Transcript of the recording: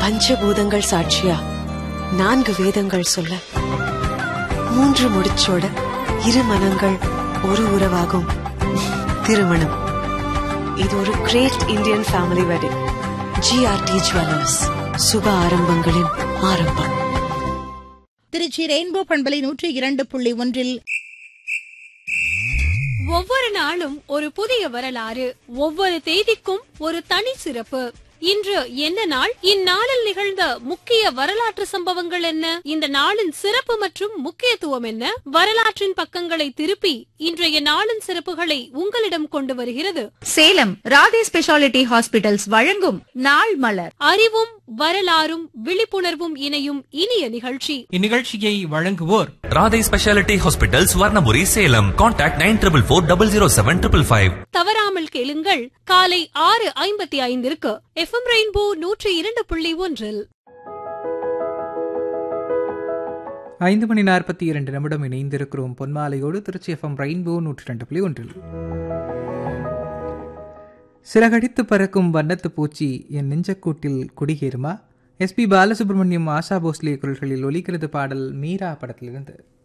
பஞ்சபூதங்கள் சாட்சியா நான்கு வேதங்கள் சொல்ல மூன்று முடிச்சோட இரு மனங்கள் ஒரு உறவாகும் திருமணம் இது ஒரு great Indian family wedding G R T jewellers சுப ஆரம்பங்களின் ஆரம்பம் திருச்சி ரெயின்போ பண்பலை நூற்றி இரண்டு புள்ளி ஒன்றில் ஒவ்வொரு நாளும் ஒரு புதிய வரலாறு ஒவ்வொரு தேதிக்கும் ஒரு தனி சிறப்பு இன்று என்ன நாள் இந்நாளில் நிகழ்ந்த முக்கிய வரலாற்று சம்பவங்கள் என்ன இந்த நாளின் சிறப்பு மற்றும் முக்கியத்துவம் என்ன வரலாற்றின் பக்கங்களை திருப்பி இன்றைய நாளின் சிறப்புகளை உங்களிடம் கொண்டு வருகிறது சேலம் ராதே ஸ்பெஷாலிட்டி ஹாஸ்பிட்டல்ஸ் வழங்கும் நாள் மலர் அறிவும் வரலாறும் விழிப்புணர்வும் இணையும் இனிய நிகழ்ச்சி இந்நிகழ்ச்சியை வழங்குவோர் Radhai speciality hospital Swarnapuri Salem contact nine triple four double zero seven triple five தவறாமல் கேளுங்கள் காலை ஆறு ஐம்பத்தி ஐந்திற்கு எஃப்எம் ரெயின்போ நூற்றி இரண்டு புள்ளி ஒன்றில் ஐந்து மணி நாற்பத்தி இரண்டு நிமிடம் இணைந்திருக்கிறோம் பொன்மாலையோடு திருச்சி எஃப்எம் ரெயின்போ நூற்றி ரெண்டு புள்ளி ஒன்றில் சிறகடித்து பறக்கும் வண்ணத்து பூச்சி என் நெஞ்சக்கூட்டில் குடிகேறுமா எஸ்பி பாலசுப்ரமணியம் ஆஷா போஸ்லே குரல்களில் ஒலிக்கிறது பாடல் மீரா படத்திலிருந்து